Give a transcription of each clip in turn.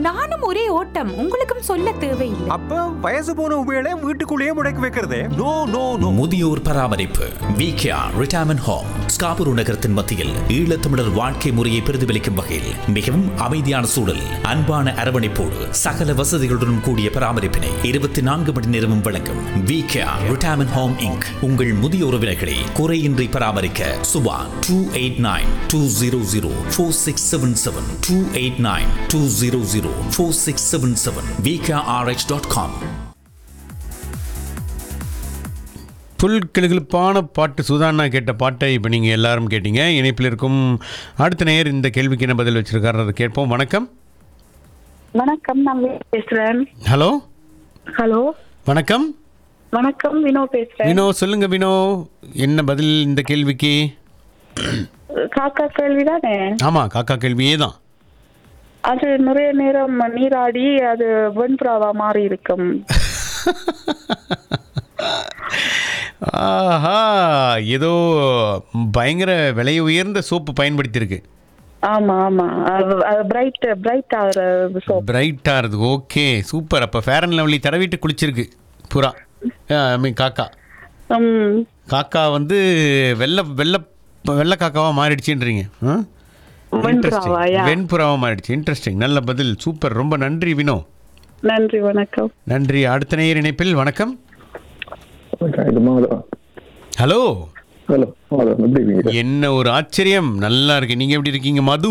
நானும் ஒரே ஓட்டம் உங்களுக்கும் சொல்ல தேவையில்லை அப்ப வயசு போன உபயோக வீட்டுக்குள்ளேயே முடக்கி வைக்கிறதே நோ நோ நோ முதியோர் பராமரிப்பு விகேஆர் ரிட்டையர்மெண்ட் ஹோம் ஸ்காபுரு நகரத்தின் மத்தியில் ஈழத்தமிழர் வாழ்க்கை முறையை பிரதிபலிக்கும் வகையில் மிகவும் அமைதியான சூழல் அன்பான அரவணைப்போடு சகல வசதிகளுடன் கூடிய பராமரிப்பினை இருபத்தி நான்கு மணி நேரமும் வழங்கும் விகேஆர் ரிட்டையர்மெண்ட் ஹோம் இங்க் உங்கள் முதிய உறவினர்களை குறையின்றி பராமரிக்க Subha two eight nine two zero zero four six seven seven two eight nine two zero zero four six seven seven VKRH dot com full கிளுகிழுப்பான பாட்டு சுதானா கேட்ட பாட்டை இப்போ நீங்கள் எல்லாரும் கேட்டீங்க இணைப்பில் இருக்கும் அடுத்த நேர் இந்த கேள்விக்கு என்ன பதில் வச்சிருக்காரு அதை கேட்போம் வணக்கம் வணக்கம் நான் வினோ பேசுறேன் ஹலோ ஹலோ வணக்கம் வணக்கம் வினோ பேசுறேன் வினோ சொல்லுங்க வினோ என்ன பதில் இந்த கேள்விக்கு காக்கா கேள்விதானே ஆமாம் காக்கா கேள்வியே தான் அது நிறைய நேரம் நீராடி அது வெண்புறாவா மாறி இருக்கும் ஆஹா ஏதோ பயங்கர விலை உயர்ந்த சோப்பு பயன்படுத்தியிருக்கு ஆமா ஆமா அது பிரைட் பிரைட் ஆகுற சோப் பிரைட்டாக இருக்குது ஓகே சூப்பர் அப்போ ஃபேர் அண்ட் லவ்லி தடவிட்டு குளிச்சிருக்கு புறா ஐ மீன் காக்கா ம் காக்கா வந்து வெள்ளை வெள்ளை வெள்ளை காக்காவாக மாறிடுச்சுன்றீங்க ஆ? Interesting. வெண்புறாவா வெண்புறாவா மாறிடுச்சு இன்ட்ரெஸ்டிங் நல்ல பதில் சூப்பர் ரொம்ப நன்றி வினோ நன்றி வணக்கம் நன்றி அடுத்த நேயர் இணைப்பில் வணக்கம் இது மாதம் ஹலோ ஹலோ மாதம் எப்படி இருக்கீங்க என்ன ஒரு ஆச்சரியம் நல்லா இருக்கு நீங்க எப்படி இருக்கீங்க மது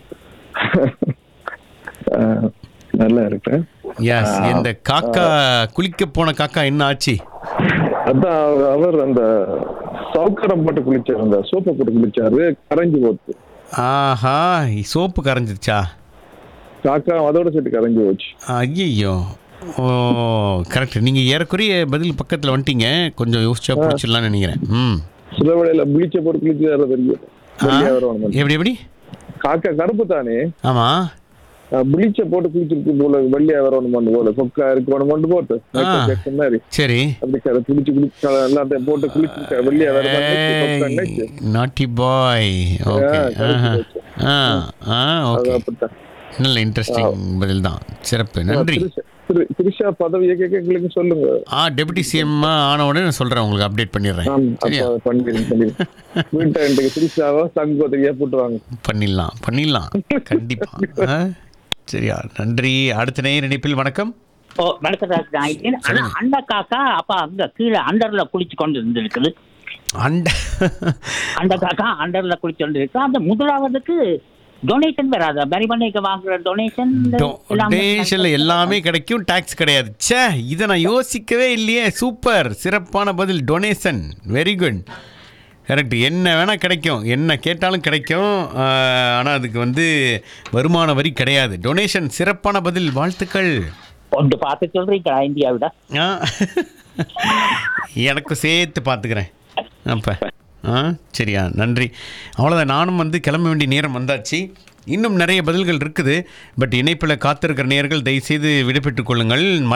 ஆஹ், நல்லா இருக்கேன் எஸ் இந்த காக்கா குளிக்க போன காக்கா என்ன ஆச்சு அதான் அவர்- அவர் அந்த சவுக்கரம் போட்டு குளிச்சார் அந்த சோப்பை போட்டு குளிச்சாரு கரைஞ்சு போச்சு ஆஹா சோப்பு கரைஞ்சிருச்சா காக்கா அதோட சேர்த்து கரைஞ்சு போச்சு ஐயோ ஓ கரெக்ட் நீங்க ஏறக்குறைய பதில் பக்கத்துல வந்துட்டீங்க கொஞ்சம் யோசிச்சா பிடிச்சிடலாம்னு நினைக்கிறேன் ம் சில வேளையில பிளிச்ச போட்டு குளிச்சாரு தெரியும் வெள்ளையா வரணும். எப்படி எப்படி காக்கா கருப்பு தானே ஆமா பிளிச்ச போட்டு குளிச்சிருக்கு போல வெள்ளையா வரணும் போல சொக்கா இருக்கணும் போட்டு மைக்கேல் ஜாக்சன் மாதிரி சரி அப்படி க- குளிச்சு குளிச்சு எல்லாத்தையும் போட்டு குளிச்சு வெள்ளையா வர மாதிரி நாட்டி பாய் ஓகே கரைஞ்சு போச்சு. ஆ ஆ அது ஓகே அப்படித்தான் நல்ல இன்ட்ரெஸ்டிங் பதில் தான் சிறப்பு நன்றி திரிஷா- திரு- திரிஷா பதவியை கேட்க எங்களுக்கு சொல்லுங்க ஆ டெபுட்டி சிஎம் ஆன உடனே நான் சொல்கிறேன் உங்களுக்கு அப்டேட் பண்ணிடுறேன் ஆம், சரியா அப்ப பண்ணிடுங்க, பண்ணிடுங்க. வீட்டை எனக்கு திரிஷாவோ சங்கோதரியா போட்டுவாங்க பண்ணிடலாம் பண்ணிடலாம் கண்டிப்பாக ஆ சரியா நன்றி அடுத்த நேயர் இணைப்பில் வணக்கம் ஓ வணக்கம் சார் நான் இது- ஆனா அந்த காக்கா அப்ப அங்க கீழே அண்டர்ல குளிச்சு கொண்டு இருந்திருக்குது அண்ட அந்த காக்கா அண்டர்ல குளிச்சு கொண்டு இருக்கு அந்த முதலாவதுக்கு டொனேஷன் வராது பரிமனைக்கு வாங்குற டொனேஷன் டொனேஷனில் எல்லாமே கிடைக்கும் டாக்ஸ் கிடையாது ச்சே இதை நான் யோசிக்கவே இல்லையே சூப்பர் சிறப்பான பதில் டொனேஷன் வெரி குட் கரெக்ட் என்ன வேணால் கிடைக்கும் என்ன கேட்டாலும் கிடைக்கும் ஆனால் அதுக்கு வந்து வருமான வரி கிடையாது டொனேஷன் சிறப்பான பதில் வாழ்த்துக்கள் ஒன்று பார்த்து சொல்றீங்களா இந்தியாவிட ஆ எனக்கு சேர்த்து பார்த்துக்கிறேன் அப்போ ஆ சரியா நன்றி அவ்வளோதான் நானும் வந்து கிளம்ப வேண்டிய நேரம் வந்தாச்சு இன்னும் நிறைய பதில்கள் இருக்குது பட் இணைப்பில் காத்திருக்கிற நேர்கள் தயவுசெய்து விடுபெற்றுக் கொள்ளுங்கள்